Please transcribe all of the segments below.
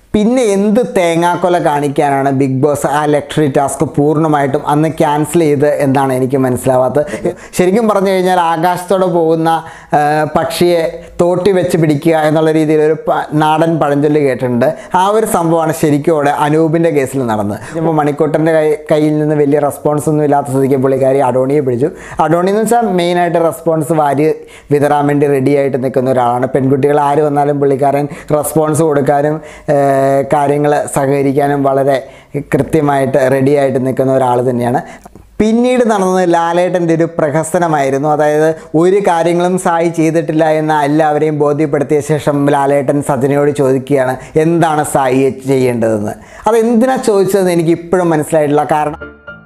പിന്നെ എന്ത് തേങ്ങാക്കൊല കാണിക്കാനാണ് ബിഗ് ബോസ് ആ ലക്ഷറി ടാസ്ക് പൂർണ്ണമായിട്ടും അന്ന് ക്യാൻസൽ ചെയ്ത് എന്നാണ് എനിക്ക് മനസ്സിലാവാത്തത് ശരിക്കും പറഞ്ഞു കഴിഞ്ഞാൽ ആകാശത്തോടെ പോകുന്ന ആ, പക്ഷിയെ തോട്ടി വെച്ച് പിടിക്കുക എന്നുള്ള രീതിയിൽ ഒരു പ- നാടൻ പഴഞ്ചൊല്ല് കേട്ടിട്ടുണ്ട് ആ ഒരു സംഭവമാണ് ശരിക്കും അവിടെ അനൂപിൻ്റെ കേസിൽ നടന്നത് ഇപ്പോൾ മണിക്കൂട്ടൻ്റെ കൈ കയ്യിൽ നിന്ന് വലിയ റെസ്പോൺസ് ഒന്നും ഇല്ലാത്ത സ്ഥിതിക്ക് പുള്ളിക്കാരി അഡോണിയെ പിടിച്ചു അഡോണി എന്ന് വെച്ചാൽ മെയിനായിട്ട് റെസ്പോൺസ് വാരി വിതറാൻ വേണ്ടി റെഡി ആയിട്ട് നിൽക്കുന്ന ഒരാളാണ് പെൺകുട്ടികൾ ആര് വന്നാലും പുള്ളിക്കാരൻ റെസ്പോൺസ് കൊടുക്കാനും കാര്യങ്ങൾ സഹകരിക്കാനും വളരെ കൃത്യമായിട്ട് റെഡി ആയിട്ട് നിൽക്കുന്ന ഒരാൾ തന്നെയാണ് പിന്നീട് നടന്നത് ലാലേട്ടൻ്റെ ഒരു പ്രഹസനമായിരുന്നു അതായത് ഒരു കാര്യങ്ങളും സായി ചെയ്തിട്ടില്ല എന്ന് എല്ലാവരെയും ബോധ്യപ്പെടുത്തിയ ശേഷം ലാലേട്ടൻ സജനയോട് ചോദിക്കുകയാണ് എന്താണ് സായി ചെയ്യേണ്ടതെന്ന് അത് എന്തിനാ ചോദിച്ചതെന്ന് എനിക്ക് ഇപ്പോഴും മനസ്സിലായിട്ടില്ല കാരണം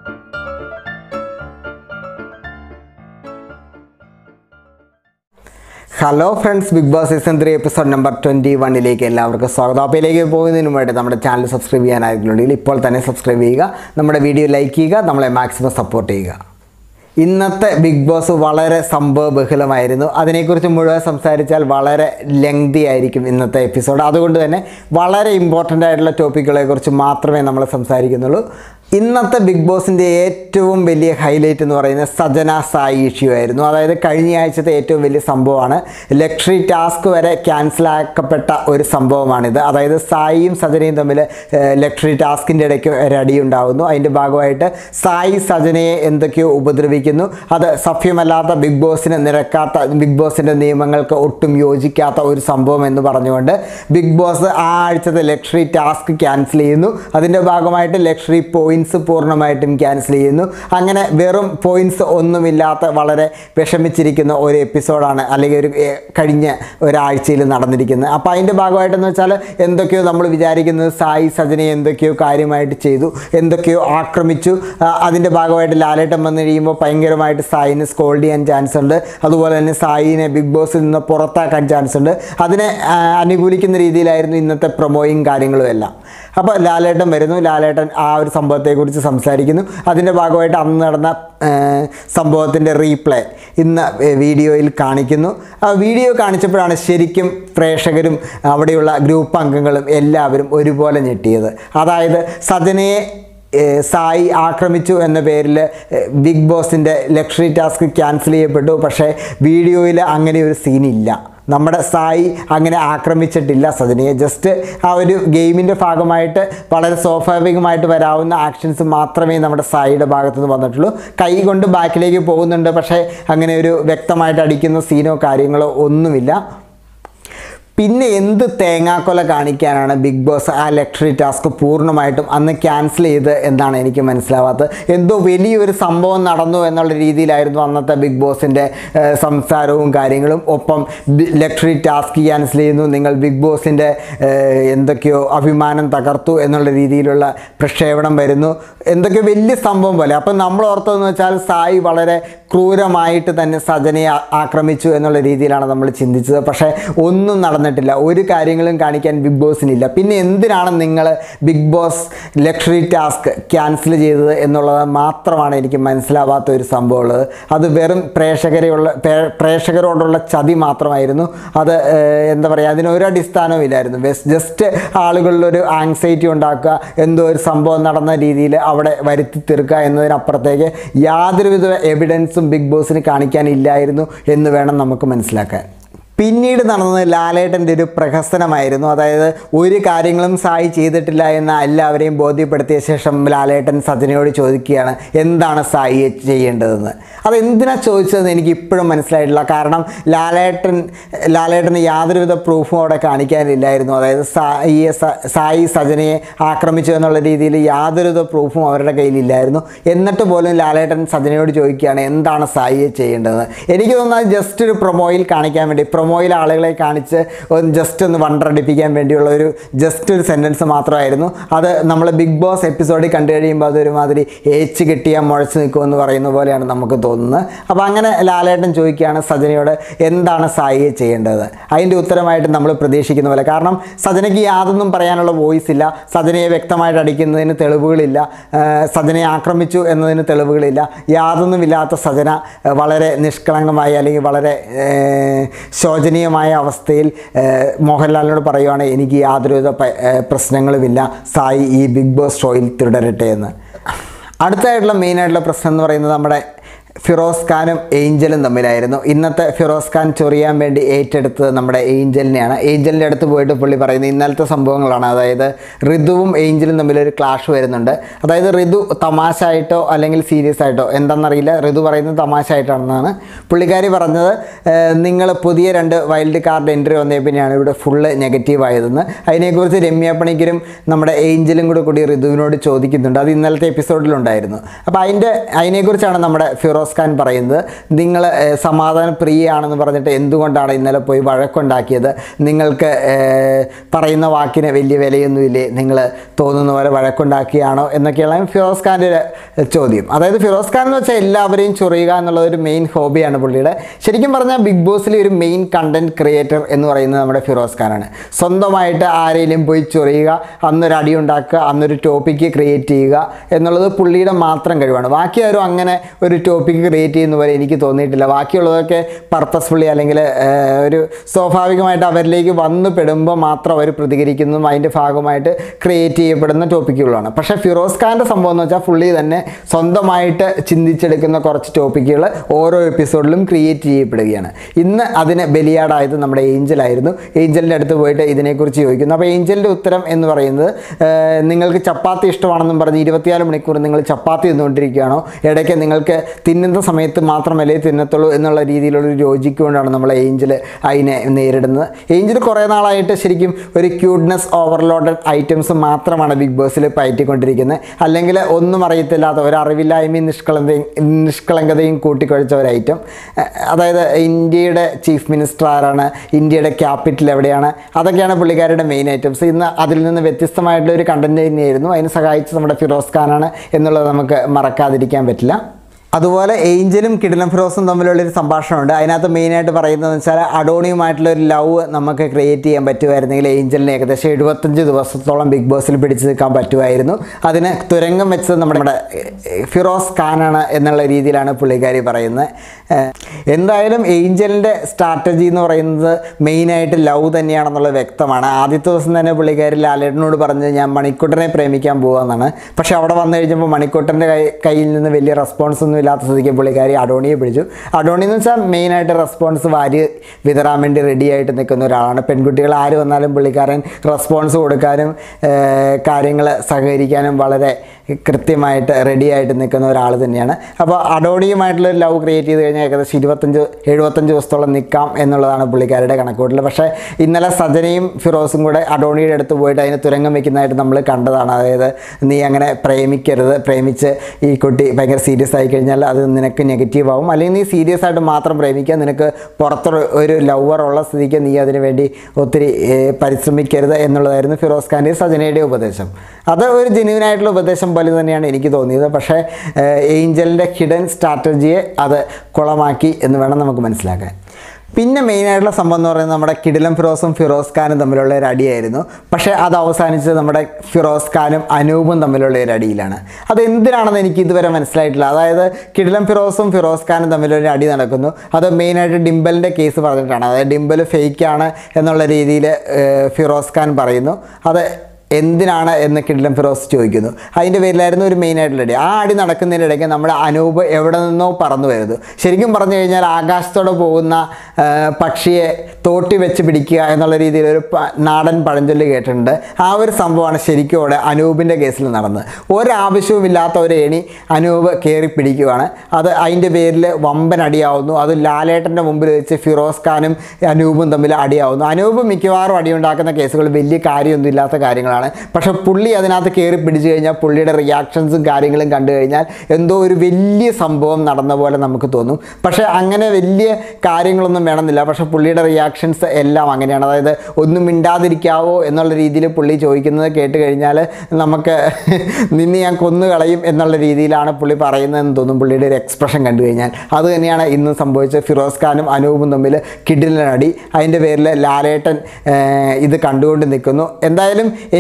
hello friends Bigg Boss season three episode number twenty വണ്ണിലേക്ക് എല്ലാവർക്കും സ്വാഗതം അപ്പോൾ ഇതിലേക്ക് പോകുന്നതിന് മുമ്പായിട്ട് നമ്മുടെ ചാനൽ സബ്സ്ക്രൈബ് ചെയ്യാനായിട്ടുണ്ടെങ്കിൽ ഇപ്പോൾ തന്നെ സബ്സ്ക്രൈബ് ചെയ്യുക നമ്മുടെ വീഡിയോ ലൈക്ക് ചെയ്യുക നമ്മളെ മാക്സിമം സപ്പോർട്ട് ചെയ്യുക ഇന്നത്തെ ബിഗ് ബോസ് വളരെ സംഭവബഹുലമായിരുന്നു അതിനെക്കുറിച്ച് മുഴുവൻ സംസാരിച്ചാൽ വളരെ ലെങ്തി ആയിരിക്കും ഇന്നത്തെ എപ്പിസോഡ് അതുകൊണ്ട് തന്നെ വളരെ ഇമ്പോർട്ടൻ്റ് ആയിട്ടുള്ള ടോപ്പിക്കുകളെക്കുറിച്ച് മാത്രമേ നമ്മൾ സംസാരിക്കുന്നുള്ളൂ ഇന്നത്തെ ബിഗ് ബോസിൻ്റെ ഏറ്റവും വലിയ ഹൈലൈറ്റ് എന്ന് പറയുന്നത് സജന സായി ഇഷ്യൂ ആയിരുന്നു അതായത് കഴിഞ്ഞ ആഴ്ചത്തെ ഏറ്റവും വലിയ സംഭവമാണ് ലക്ഷറി ടാസ്ക് വരെ ക്യാൻസൽ ആക്കപ്പെട്ട ഒരു സംഭവമാണിത് അതായത് സായിയും സജനയും തമ്മിൽ ലക്ഷറി ടാസ്കിൻ്റെ ഇടയ്ക്ക് ഒരു അടിയുണ്ടാകുന്നു അതിൻ്റെ ഭാഗമായിട്ട് സായി സജനയെ എന്തൊക്കെയോ ഉപദ്രവിക്കുന്നു അത് സഭ്യമല്ലാത്ത ബിഗ് ബോസിന് നിരക്കാത്ത ബിഗ് ബോസിൻ്റെ നിയമങ്ങൾക്ക് ഒട്ടും യോജിക്കാത്ത ഒരു സംഭവം എന്ന് പറഞ്ഞുകൊണ്ട് ബിഗ് ബോസ് ആ ആഴ്ചത്തെ ലക്ഷറി ടാസ്ക് ക്യാൻസൽ ചെയ്യുന്നു അതിൻ്റെ ഭാഗമായിട്ട് ലക്ഷറി പോയിൻറ്റ്സ് പൂർണ്ണമായിട്ടും ക്യാൻസൽ ചെയ്യുന്നു അങ്ങനെ വെറും പോയിൻറ്റ്സ് ഒന്നുമില്ലാത്ത വളരെ വിഷമിച്ചിരിക്കുന്ന ഒരു എപ്പിസോഡാണ് അല്ലെങ്കിൽ ഒരു ഏ, കഴിഞ്ഞ ഒരാഴ്ചയിൽ നടന്നിരിക്കുന്നത് അപ്പോൾ അതിൻ്റെ ഭാഗമായിട്ടെന്ന് വെച്ചാൽ എന്തൊക്കെയോ നമ്മൾ വിചാരിക്കുന്നത് സായി സജനെ എന്തൊക്കെയോ കാര്യമായിട്ട് ചെയ്തു എന്തൊക്കെയോ ആക്രമിച്ചു ആ, അതിൻ്റെ ഭാഗമായിട്ട് ലാലേട്ടൻ വന്നു കഴിയുമ്പോൾ ഭയങ്കരമായിട്ട് സായിനെ സ്കോൾഡ് ചെയ്യാൻ ചാൻസ് ഉണ്ട് അതുപോലെ തന്നെ സായിനെ ബിഗ് ബോസിൽ നിന്ന് പുറത്താക്കാൻ ചാൻസ് ഉണ്ട് അതിനെ ആ, അനുകൂലിക്കുന്ന രീതിയിലായിരുന്നു ഇന്നത്തെ പ്രൊമോയും കാര്യങ്ങളും എല്ലാം അപ്പോൾ ലാലേട്ടൻ വരുന്നു ലാലേട്ടൻ ആ ഒരു സംഭവത്തെക്കുറിച്ച് സംസാരിക്കുന്നു അതിൻ്റെ ഭാഗമായിട്ട് അന്ന് നടന്ന സംഭവത്തിൻ്റെ റീപ്ലേ ഇന്ന് ഏ, വീഡിയോയിൽ കാണിക്കുന്നു ആ വീഡിയോ കാണിച്ചപ്പോഴാണ് ശരിക്കും പ്രേക്ഷകരും അവിടെയുള്ള ഗ്രൂപ്പ് അംഗങ്ങളും എല്ലാവരും ഒരുപോലെ ഞെട്ടിയത് അതായത് സജനയെ ഏഹ് സായി ആക്രമിച്ചു എന്ന പേരിൽ ഏഹ് ബിഗ് ബോസിൻ്റെ ലക്ഷറി ടാസ്ക് ക്യാൻസൽ ചെയ്യപ്പെട്ടു പക്ഷേ വീഡിയോയിൽ അങ്ങനെ ഒരു സീനില്ല നമ്മുടെ സായി അങ്ങനെ ആക്രമിച്ചിട്ടില്ല സജനയെ ജസ്റ്റ് ആ ഒരു ഗെയിമിൻ്റെ ഭാഗമായിട്ട് വളരെ സ്വാഭാവികമായിട്ട് വരാവുന്ന ആക്ഷൻസ് മാത്രമേ നമ്മുടെ സായിയുടെ ഭാഗത്തു നിന്ന് വന്നിട്ടുള്ളൂ കൈ കൊണ്ട് ബാക്കിലേക്ക് പോകുന്നുണ്ട് പക്ഷേ അങ്ങനെ ഒരു വ്യക്തമായിട്ട് അടിക്കുന്ന സീനോ കാര്യങ്ങളോ ഒന്നുമില്ല പിന്നെ എന്ത് തേങ്ങാക്കൊല കാണിക്കാനാണ് ബിഗ് ബോസ് ആ ലക്ഷറി ടാസ്ക് പൂർണ്ണമായിട്ടും അന്ന് ക്യാൻസൽ ചെയ്ത് എന്നാണ് എനിക്ക് മനസ്സിലാവാത്തത് എന്തോ വലിയൊരു സംഭവം നടന്നു എന്നുള്ള രീതിയിലായിരുന്നു അന്നത്തെ ബിഗ് ബോസിൻ്റെ ഏഹ്, സംസാരവും കാര്യങ്ങളും ഒപ്പം ലക്ഷറി ടാസ്ക് ക്യാൻസൽ ചെയ്യുന്നു നിങ്ങൾ ബിഗ് ബോസിൻ്റെ ഏഹ്, എന്തൊക്കെയോ അഭിമാനം തകർത്തു എന്നുള്ള രീതിയിലുള്ള പ്രക്ഷേപണം വരുന്നു എന്തൊക്കെയോ വലിയ സംഭവം പോലെ അപ്പം നമ്മൾ ഓർത്തതെന്ന് വെച്ചാൽ സായി വളരെ ക്രൂരമായിട്ട് തന്നെ സജനയെ ആ- ആക്രമിച്ചു എന്നുള്ള രീതിയിലാണ് നമ്മൾ ചിന്തിച്ചത് പക്ഷേ ഒന്നും നടന്നിട്ടില്ല ഒരു കാര്യങ്ങളും കാണിക്കാൻ ബിഗ് ബോസിനില്ല പിന്നെ എന്തിനാണ് നിങ്ങൾ Bigg Boss luxury task cancel ചെയ്തത് എന്നുള്ളത് മാത്രമാണ് എനിക്ക് മനസ്സിലാവാത്ത ഒരു സംഭവമുള്ളത് അത് വെറും പ്രേക്ഷകരെയുള്ള പ്രേ- പ്രേക്ഷകരോടുള്ള ചതി മാത്രമായിരുന്നു അത് ഏഹ്, എന്താ പറയുക അതിനൊരു അടിസ്ഥാനവും ഇല്ലായിരുന്നു ജസ്റ്റ് ആളുകളിലൊരു ആങ്സൈറ്റി ഉണ്ടാക്കുക എന്തോ ഒരു സംഭവം നടന്ന രീതിയിൽ അവിടെ വരുത്തി തീർക്കുക എന്നതിനപ്പുറത്തേക്ക് യാതൊരുവിധ എവിഡൻസും ബിഗ് ബോസിന് കാണിക്കാനില്ലായിരുന്നു എന്ന് വേണം നമുക്ക് മനസ്സിലാക്കാൻ പിന്നീട് നടന്നത് ലാലേട്ടൻ്റെ ഒരു പ്രഹസനമായിരുന്നു അതായത് ഒരു കാര്യങ്ങളും സായി ചെയ്തിട്ടില്ല എന്ന് എല്ലാവരെയും ബോധ്യപ്പെടുത്തിയ ശേഷം ലാലേട്ടൻ സജനയോട് ചോദിക്കുകയാണ് എന്താണ് സായി ചെയ്യേണ്ടതെന്ന് അത് എന്തിനാ ചോദിച്ചതെന്ന് എനിക്ക് ഇപ്പോഴും മനസ്സിലായിട്ടില്ല കാരണം ലാലേട്ടൻ ലാലേട്ടന് യാതൊരുവിധ പ്രൂഫും അവിടെ കാണിക്കാനില്ലായിരുന്നു അതായത് സായിയെ സ- സായി സജനയെ ആക്രമിച്ചു എന്നുള്ള രീതിയിൽ യാതൊരുവിധ പ്രൂഫും അവരുടെ കയ്യിലില്ലായിരുന്നു എന്നിട്ട് പോലും ലാലേട്ടൻ സജനയോട് ചോദിക്കുകയാണ് എന്താണ് സായിയെ ചെയ്യേണ്ടത് എനിക്ക് തോന്നുന്നത് ജസ്റ്റ് ഒരു പ്രൊമോയിൽ കാണിക്കാൻ വേണ്ടി പ്രൊമോയിൽ ആളുകളെ കാണിച്ച് ഒന്ന് ജസ്റ്റ് ഒന്ന് വണ്ടറടിപ്പിക്കാൻ വേണ്ടിയുള്ള ഒരു ജസ്റ്റ് ഒരു സെൻറ്റൻസ് മാത്രമായിരുന്നു അത് നമ്മൾ ബിഗ് ബോസ് എപ്പിസോഡിൽ കണ്ടു കഴിയുമ്പോൾ അതൊരുമാതിരി ഏച്ച് കിട്ടിയാൽ മുഴച്ച് നിൽക്കുമെന്ന് പറയുന്ന പോലെയാണ് നമുക്ക് തോന്നുന്നത് അപ്പോൾ അങ്ങനെ ലാലേട്ടൻ ചോദിക്കുകയാണ് സജനയോട് എന്താണ് സായിയെ ചെയ്യേണ്ടത് അതിൻ്റെ ഉത്തരമായിട്ട് നമ്മൾ പ്രതീക്ഷിക്കുന്ന പോലെ കാരണം സജനയ്ക്ക് യാതൊന്നും പറയാനുള്ള വോയിസ് ഇല്ല സജനയെ വ്യക്തമായിട്ട് അടിക്കുന്നതിന് തെളിവുകളില്ല ആ, സജനയെ ആക്രമിച്ചു എന്നതിന് തെളിവുകളില്ല യാതൊന്നുമില്ലാത്ത സജന ആ, വളരെ നിഷ്കളങ്കമായി അല്ലെങ്കിൽ വളരെ ഏ, ശോചനീയമായ അവസ്ഥയിൽ ഏഹ്, മോഹൻലാലിനോട് പറയുവാണ് എനിക്ക് യാതൊരുവിധ പ- ഏഹ്, പ്രശ്നങ്ങളുമില്ല സായി ഈ ബിഗ് ബോസ് ഷോയിൽ തുടരട്ടെ എന്ന് അടുത്തായിട്ടുള്ള മെയിനായിട്ടുള്ള പ്രശ്നം എന്ന് പറയുന്നത് നമ്മുടെ ഫിറോസ് ഖാനും ഏഞ്ചലും തമ്മിലായിരുന്നു ഇന്നത്തെ ഫിറോസ് ഖാൻ ചൊറിയാൻ വേണ്ടി ഏറ്റെടുത്തത് നമ്മുടെ ഏഞ്ചലിനെയാണ് ഏഞ്ചലിൻ്റെ അടുത്ത് പോയിട്ട് പുള്ളി പറയുന്നത് ഇന്നലത്തെ സംഭവങ്ങളാണ് അതായത് ഋതുവും ഏഞ്ചലും തമ്മിലൊരു ക്ലാഷ് വരുന്നുണ്ട് അതായത് ഋതു തമാശ ആയിട്ടോ അല്ലെങ്കിൽ സീരിയസ് ആയിട്ടോ എന്താണെന്നറിയില്ല ഋതു പറയുന്നത് തമാശ ആയിട്ടാണെന്നാണ് പുള്ളിക്കാരി പറഞ്ഞത് നിങ്ങൾ പുതിയ രണ്ട് വൈൽഡ് കാർഡ് എൻട്രി വന്നേ പിന്നെയാണ് ഇവിടെ ഫുള്ള് നെഗറ്റീവ് ആയതെന്ന് അതിനെക്കുറിച്ച് രമ്യ പണിക്കരും നമ്മുടെ ഏഞ്ചലും കൂടെ കൂടി ഋതുവിനോട് ചോദിക്കുന്നുണ്ട് അത് ഇന്നലത്തെ എപ്പിസോഡിലുണ്ടായിരുന്നു അപ്പോൾ അതിൻ്റെ അതിനെക്കുറിച്ചാണ് നമ്മുടെ ഫിറോസ് ഖാൻ പറയുന്നത് നിങ്ങൾ സമാധാന പ്രിയയാണെന്ന് പറഞ്ഞിട്ട് എന്തുകൊണ്ടാണ് ഇന്നലെ പോയി വഴക്കുണ്ടാക്കിയത് നിങ്ങൾക്ക് ഏഹ്, പറയുന്ന വാക്കിന് വലിയ വിലയൊന്നുമില്ലേ നിങ്ങൾ തോന്നുന്ന പോലെ വഴക്കുണ്ടാക്കിയാണോ എന്നൊക്കെയുള്ള ഫിറോസ് ഖാൻ്റെ ഒരു ചോദ്യം അതായത് ഫിറോസ് ഖാൻ എന്ന് വെച്ചാൽ എല്ലാവരെയും ചൊറിയുക എന്നുള്ളത് ഒരു മെയിൻ ഹോബിയാണ് പുള്ളിയുടെ ശരിക്കും പറഞ്ഞാൽ ബിഗ് ബോസിലെ ഒരു മെയിൻ കണ്ടന്റ് ക്രിയേറ്റർ എന്ന് പറയുന്നത് നമ്മുടെ ഫിറോസ് ഖാനാണ് സ്വന്തമായിട്ട് ആരെങ്കിലും പോയി ചൊറിയുക അന്നൊരു അടി ഉണ്ടാക്കുക അന്നൊരു ടോപ്പിക്ക് ക്രിയേറ്റ് ചെയ്യുക എന്നുള്ളത് പുള്ളിയുടെ മാത്രം കഴിവാണ് ബാക്കി ആരും അങ്ങനെ ഒരു ടോപ്പിക്ക് ക്രിയേറ്റ് ചെയ്യുന്ന പോലെ എനിക്ക് തോന്നിയിട്ടില്ല ബാക്കിയുള്ളതൊക്കെ പർപ്പസ്ഫുള്ളി അല്ലെങ്കിൽ ഏഹ്, ഒരു സ്വാഭാവികമായിട്ട് അവരിലേക്ക് വന്നു പെടുമ്പോൾ മാത്രം അവർ പ്രതികരിക്കുന്നതും അതിൻ്റെ ഭാഗമായിട്ട് ക്രിയേറ്റ് ചെയ്യപ്പെടുന്ന ടോപ്പിക്കുകളാണ് പക്ഷേ ഫിറോസ് ഖാൻ്റെ സംഭവം എന്ന് വെച്ചാൽ പുള്ളി തന്നെ സ്വന്തമായിട്ട് ചിന്തിച്ചെടുക്കുന്ന കുറച്ച് ടോപ്പിക്കുകൾ ഓരോ എപ്പിസോഡിലും ക്രിയേറ്റ് ചെയ്യപ്പെടുകയാണ് ഇന്ന് അതിന് ബലിയാടായത് നമ്മുടെ ഏഞ്ചലായിരുന്നു ഏഞ്ചലിൻ്റെ അടുത്ത് പോയിട്ട് ഇതിനെക്കുറിച്ച് ചോദിക്കുന്നു അപ്പോൾ ഏഞ്ചലിൻ്റെ ഉത്തരം എന്ന് പറയുന്നത് ഏഹ്, നിങ്ങൾക്ക് ചപ്പാത്തി ഇഷ്ടമാണെന്നും പറഞ്ഞ് ഇരുപത്തിനാല് മണിക്കൂർ നിങ്ങൾ ചപ്പാത്തി തിന്നുകൊണ്ടിരിക്കുകയാണോ ഇടയ്ക്ക് നിങ്ങൾക്ക് തിന്നുന്ന സമയത്ത് മാത്രമല്ലേ തിന്നത്തുള്ളൂ എന്നുള്ള രീതിയിലുള്ളൊരു ലോജിക്ക് കൊണ്ടാണ് നമ്മൾ ഏഞ്ചൽ അതിനെ നേരിടുന്നത് ഏഞ്ചൽ കുറേ നാളായിട്ട് ശരിക്കും ഒരു ക്യൂട്ട്നെസ് ഓവർലോഡഡ് ഐറ്റംസ് മാത്രമാണ് ബിഗ് ബോസിൽ പയറ്റിക്കൊണ്ടിരിക്കുന്നത് അല്ലെങ്കിൽ ഒന്നും അറിയത്തില്ലാത്ത ഒരു അറിവില്ലായ്മയും നിഷ്കളങ്കതയും നിഷ്കളങ്കതയും കൂട്ടിക്കൊഴിച്ച ഒരു ഐറ്റം അഹ് അതായത് ഇന്ത്യയുടെ ചീഫ് മിനിസ്റ്റർ ആരാണ് ഇന്ത്യയുടെ ക്യാപിറ്റൽ എവിടെയാണ് അതൊക്കെയാണ് പുള്ളിക്കാരുടെ മെയിൻ ഐറ്റംസ് ഇന്ന് അതിൽ നിന്ന് വ്യത്യസ്തമായിട്ടുള്ള ഒരു കണ്ടന്റ് തന്നെയായിരുന്നു അതിന് സഹായിച്ചത് നമ്മുടെ ഫിറോസ് ഖാനാണ് എന്നുള്ളത് നമുക്ക് മറക്കാതിരിക്കാൻ പറ്റില്ല അതുപോലെ ഏഞ്ചലും കിടിലം ഫിറോസും തമ്മിലുള്ളൊരു സംഭാഷണമുണ്ട് അതിനകത്ത് മെയിനായിട്ട് പറയുന്നതെന്ന് വെച്ചാൽ അഡോണിയുമായിട്ടുള്ള ഒരു ലവ് നമുക്ക് ക്രിയേറ്റ് ചെയ്യാൻ പറ്റുമായിരുന്നെങ്കിൽ ഏഞ്ചലിന് ഏകദേശം എഴുപത്തഞ്ച് ദിവസത്തോളം ബിഗ് ബോസിൽ പിടിച്ചു നിൽക്കാൻ പറ്റുമായിരുന്നു അതിന് തുരങ്കം വെച്ചത് നമ്മുടെ നമ്മുടെ ഏഹ്, ഫിറോസ് ഖാനാണ് എന്നുള്ള രീതിയിലാണ് പുള്ളിക്കാരി പറയുന്നത് ഏഹ്, എന്തായാലും ഏഞ്ചലിൻ്റെ സ്ട്രാറ്റജി എന്ന് പറയുന്നത് മെയിനായിട്ട് ലവ് തന്നെയാണെന്നുള്ളത് വ്യക്തമാണ് ആദ്യത്തെ ദിവസം തന്നെ പുള്ളിക്കാരി ലാലേട്ടനോട് പറഞ്ഞത് ഞാൻ മണിക്കൂട്ടനെ പ്രേമിക്കാൻ പോകാമെന്നാണ് പക്ഷേ അവിടെ വന്നു കഴിഞ്ഞപ്പോൾ മണിക്കൂട്ടൻ്റെ കൈ കയ്യിൽ നിന്ന് വലിയ റെസ്പോൺസ് ഒന്നും ഇല്ലാത്ത സ്ഥിതിക്ക് പുള്ളിക്കാരി അഡോണിയെ പിടിച്ചു അഡോണി എന്ന് വെച്ചാൽ മെയിനായിട്ട് റെസ്പോൺസ് വാരി വിതറാൻ വേണ്ടി റെഡി ആയിട്ട് നിൽക്കുന്ന ഒരാളാണ് പെൺകുട്ടികൾ ആര് വന്നാലും പുള്ളിക്കാരൻ റെസ്പോൺസ് കൊടുക്കാനും കാര്യങ്ങൾ സഹകരിക്കാനും വളരെ കൃത്യമായിട്ട് റെഡി ആയിട്ട് നിൽക്കുന്ന ഒരാൾ തന്നെയാണ് അപ്പോൾ അഡോണിയുമായിട്ടുള്ള ഒരു ലവ് ക്രിയേറ്റ് ചെയ്ത് കഴിഞ്ഞാൽ ഏകദേശം ഇരുപത്തഞ്ച് എഴുപത്തഞ്ച് ദിവസത്തോളം നിൽക്കാം എന്നുള്ളതാണ് പുള്ളിക്കാരുടെ കണക്കൂട്ടൽ പക്ഷേ ഇന്നലെ സജനയും ഫിറോസും കൂടെ അഡോണിയുടെ അടുത്ത് പോയിട്ട് അതിന് തുരങ്കം വെക്കുന്നതായിട്ട് നമ്മൾ കണ്ടതാണ് അതായത് നീ അങ്ങനെ പ്രേമിക്കരുത് പ്രേമിച്ച് ഈ കുട്ടി ഭയങ്കര സീരിയസ് ആയി കഴിഞ്ഞാൽ അത് നിനക്ക് നെഗറ്റീവ് ആവും അല്ലെങ്കിൽ നീ സീരിയസ് ആയിട്ട് മാത്രം പ്രേമിക്കുക നിനക്ക് പുറത്തൊരു ഒരു ലവർ ഉള്ള സ്ഥിതിക്ക് നീ അതിന് വേണ്ടി ഒത്തിരി ഏഹ്, പരിശ്രമിക്കരുത് എന്നുള്ളതായിരുന്നു ഫിറോസ് ഖാൻ്റെ സജനയുടെ ഉപദേശം അത് ഒരു ജെന്യൂൻ ആയിട്ടുള്ള ഉപദേശം പോലെ തന്നെയാണ് എനിക്ക് തോന്നിയത് പക്ഷേ ഏഹ്, ഏഞ്ചലിൻ്റെ ഹിഡൻ സ്ട്രാറ്റജിയെ അത് കുളമാക്കി എന്ന് വേണം നമുക്ക് മനസ്സിലാക്കാൻ പിന്നെ മെയിനായിട്ടുള്ള സംഭവം എന്ന് പറയുന്നത് നമ്മുടെ കിടിലം ഫിറോസും ഫിറോസ് ഖാനും തമ്മിലുള്ള ഒരു അടിയായിരുന്നു പക്ഷേ അത് അവസാനിച്ചത് നമ്മുടെ ഫിറോസ് ഖാനും അനൂപും തമ്മിലുള്ള ഒരു അടിയിലാണ് അത് എന്തിനാണെന്ന് എനിക്ക് ഇതുവരെ മനസ്സിലായിട്ടില്ല അതായത് കിടിലം ഫിറോസും ഫിറോസ് ഖാനും തമ്മിലൊരു അടി നടക്കുന്നു അത് മെയിനായിട്ട് ഡിംബലിൻ്റെ കേസ് പറഞ്ഞിട്ടാണ് അതായത് ഡിംബൽ ഫേക്കാണ് എന്നുള്ള രീതിയിൽ ഫിറോസ് ഖാൻ പറയുന്നു അത് എന്തിനാണ് എന്ന് കിടിലം ഫിറോസ് ചോദിക്കുന്നു അതിൻ്റെ പേരിലായിരുന്നു ഒരു മെയിൻ ആയിട്ടുള്ള അടി ആ അടി നടക്കുന്നതിനിടയ്ക്ക് നമ്മുടെ അനൂപ് എവിടെ നിന്നോ പറന്നു വരുന്നു ശരിക്കും പറഞ്ഞു കഴിഞ്ഞാൽ ആകാശത്തോടെ പോകുന്ന ആ, പക്ഷിയെ തോട്ടി വെച്ച് പിടിക്കുക എന്നുള്ള രീതിയിൽ ഒരു പ- നാടൻ പഴഞ്ചൊല്ല് കേട്ടിട്ടുണ്ട് ആ ഒരു സംഭവമാണ് ശരിക്കും അവിടെ അനൂപിൻ്റെ കേസിൽ നടന്നത് ഒരാവശ്യവുമില്ലാത്ത ഒരു ഏണി അനൂപ് കയറി പിടിക്കുകയാണ് അത് അതിൻ്റെ പേരിൽ വമ്പൻ അടിയാവുന്നു അത് ലാലേട്ടൻ്റെ മുമ്പിൽ വെച്ച് ഫിറോസ് ഖാനും അനൂപും തമ്മിൽ അടിയാവുന്നു അനൂപ് മിക്കവാറും അടിയുണ്ടാക്കുന്ന കേസുകൾ വലിയ കാര്യമൊന്നും ഇല്ലാത്ത കാര്യങ്ങളാണ് പക്ഷെ പുള്ളി അതിനകത്ത് കയറി പിടിച്ചു കഴിഞ്ഞാൽ പുള്ളിയുടെ റിയാക്ഷൻസും കാര്യങ്ങളും കണ്ടു കഴിഞ്ഞാൽ എന്തോ ഒരു വലിയ സംഭവം നടന്ന പോലെ നമുക്ക് തോന്നും പക്ഷേ അങ്ങനെ വലിയ കാര്യങ്ങളൊന്നും വേണമെന്നില്ല പക്ഷേ പുള്ളിയുടെ റിയാക്ഷൻസ് എല്ലാം അങ്ങനെയാണ് അതായത് ഒന്നും മിണ്ടാതിരിക്കാവോ എന്നുള്ള രീതിയിൽ പുള്ളി ചോദിക്കുന്നത് കേട്ട് കഴിഞ്ഞാൽ നമുക്ക് നിന്നെ ഞാൻ കൊന്നു കളയും എന്നുള്ള രീതിയിലാണ് പുള്ളി പറയുന്നതെന്ന് തോന്നും പുള്ളിയുടെ ഒരു എക്സ്പ്രഷൻ കണ്ടു കഴിഞ്ഞാൽ അത് തന്നെയാണ് ഇന്ന് സംഭവിച്ചത് ഫിറോസ് ഖാനും അനൂപും തമ്മിൽ കിഡിലനടി അതിൻ്റെ പേരിൽ ലാലേട്ടൻ ഏഹ്, ഇത് കണ്ടുകൊണ്ട് നിൽക്കുന്നു എന്തായാലും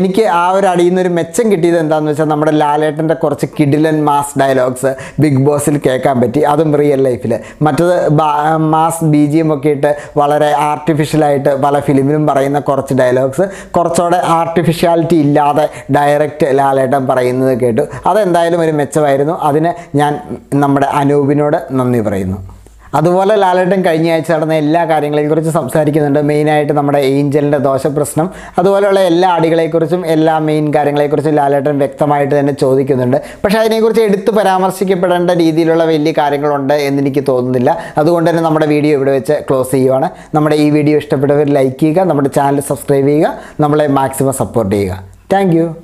എനിക്ക് ആ ഒരു അടിയിൽ നിന്ന് ഒരു മെച്ചം കിട്ടിയത് എന്താണെന്ന് വെച്ചാൽ നമ്മുടെ ലാലേട്ടൻ്റെ കുറച്ച് കിഡിലൻ മാസ് ഡയലോഗ്സ് ബിഗ് ബോസിൽ കേൾക്കാൻ പറ്റി അതും റിയൽ ലൈഫിൽ മറ്റത് മാസ് ബി ജി എം ഒക്കെ ഇട്ട് വളരെ ആർട്ടിഫിഷ്യലായിട്ട് പല ഫിലിമിലും പറയുന്ന കുറച്ച് ഡയലോഗ്സ് കുറച്ചുകൂടെ ആർട്ടിഫിഷ്യാലിറ്റി ഇല്ലാതെ ഡയറക്റ്റ് ലാലേട്ടൻ പറയുന്നത് കേട്ടു അതെന്തായാലും ഒരു മെച്ചമായിരുന്നു അതിന് ഞാൻ നമ്മുടെ അനൂപിനോട് നന്ദി പറയുന്നു അതുപോലെ ലാലേട്ടൻ കഴിഞ്ഞ ആഴ്ച നടന്ന എല്ലാ കാര്യങ്ങളെയും കുറിച്ച് സംസാരിക്കുന്നുണ്ട് മെയിനായിട്ട് നമ്മുടെ ഏഞ്ചലിൻ്റെ ദോഷപ്രശ്നം അതുപോലെയുള്ള എല്ലാ അടികളെക്കുറിച്ചും എല്ലാ മെയിൻ കാര്യങ്ങളെക്കുറിച്ചും ലാലേട്ടൻ വ്യക്തമായിട്ട് തന്നെ ചോദിക്കുന്നുണ്ട് പക്ഷേ അതിനെക്കുറിച്ച് എടുത്തു പരാമർശിക്കപ്പെടേണ്ട രീതിയിലുള്ള വലിയ കാര്യങ്ങളുണ്ട് എന്നെനിക്ക് തോന്നുന്നില്ല അതുകൊണ്ട് തന്നെ നമ്മുടെ വീഡിയോ ഇവിടെ വെച്ച് ക്ലോസ് ചെയ്യുവാണ് നമ്മുടെ ഈ വീഡിയോ ഇഷ്ടപ്പെട്ടവർ ലൈക്ക് ചെയ്യുക നമ്മുടെ ചാനൽ സബ്സ്ക്രൈബ് ചെയ്യുക നമ്മളെ മാക്സിമം സപ്പോർട്ട് ചെയ്യുക താങ്ക്